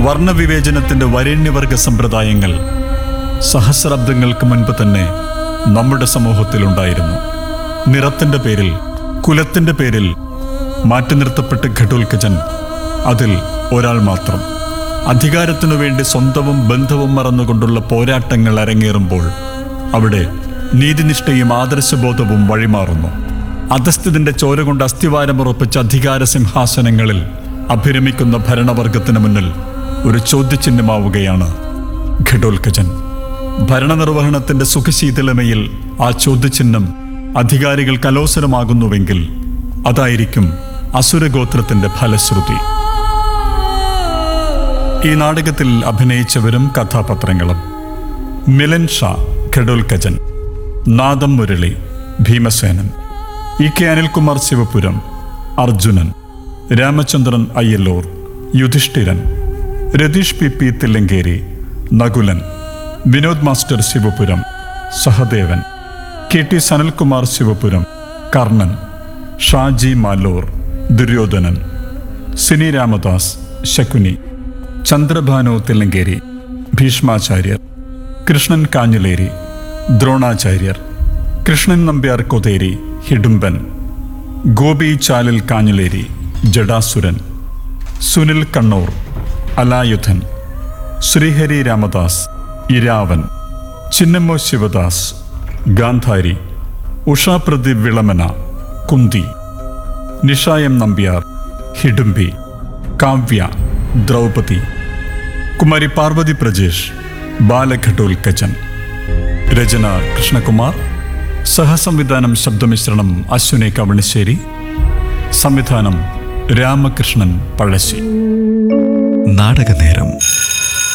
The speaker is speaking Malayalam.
വർണ്ണവിവേചനത്തിന്റെ വരേണ്യവർഗ സമ്പ്രദായങ്ങൾ സഹസ്രാബ്ദങ്ങൾക്ക് മുൻപ് തന്നെ നമ്മുടെ സമൂഹത്തിലുണ്ടായിരുന്നു നിറത്തിന്റെ പേരിൽ കുലത്തിന്റെ പേരിൽ മാറ്റി നിർത്തപ്പെട്ട ഘടോൽക്കജൻ അതിൽ ഒരാൾ മാത്രം അധികാരത്തിനു വേണ്ടി സ്വന്തവും ബന്ധവും മറന്നുകൊണ്ടുള്ള പോരാട്ടങ്ങൾ അരങ്ങേറുമ്പോൾ അവിടെ നീതിനിഷ്ഠയും ആദർശബോധവും വഴിമാറുന്നു അധസ്ഥിതിന്റെ ചോര കൊണ്ട് അസ്ഥിവാരമുറപ്പിച്ച അധികാര സിംഹാസനങ്ങളിൽ അഭിരമിക്കുന്ന ഭരണവർഗത്തിന് മുന്നിൽ ഒരു ചോദ്യചിഹ്നമാവുകയാണ് ഘടോൽക്കജൻ ഭരണനിർവഹണത്തിന്റെ സുഖശീതളമയിൽ ആ ചോദ്യചിഹ്നം അധികാരികൾ കലോസരമാകുന്നുവെങ്കിൽ അതായിരിക്കും അസുരഗോത്രത്തിന്റെ ഫലശ്രുതി ഈ നാടകത്തിൽ അഭിനയിച്ചവരും കഥാപാത്രങ്ങളും Milan Shah Ghatotkachan Nadam Murali Bhimasenan E K Anilkumar Sivapuram Arjunan Ramachandran Ayyallur Yudhishthiran Ratheesh P P Thillankeri Nakulan Vinod master Sivapuram Sahadevan K T Sanalkumar Sivapuram Karnan Shaji Malor Duryodhanan Sini Ramdas Shakuni Chandrabhanu Thillankeri Bhishmacharyar Krishnan Kanhileri Dronacharyar Krishnan Nambiar Kotheri Hidumban Gopi Chalil Kanhileri Jadasuran Sunil Kannur Alayudhan Sreehari Ramdas Iravan ചിന്നമ്മോ ശിവദാസ് ഗാന്ധാരി ഉഷാ പ്രദീപ് വിളമന കുന്തി നിഷായം നമ്പ്യാർ ഹിഡുംബി കാവ്യ ദ്രൗപദി കുമാരി പാർവതി പ്രജേഷ് ബാലഘട്ടോൽക്കച്ചൻ രചന കൃഷ്ണകുമാർ സഹസംവിധാനം ശബ്ദമിശ്രണം അശ്വിനി കവണിശ്ശേരി സംവിധാനം രാമകൃഷ്ണൻ പഴശ്ശി നാടകനേരം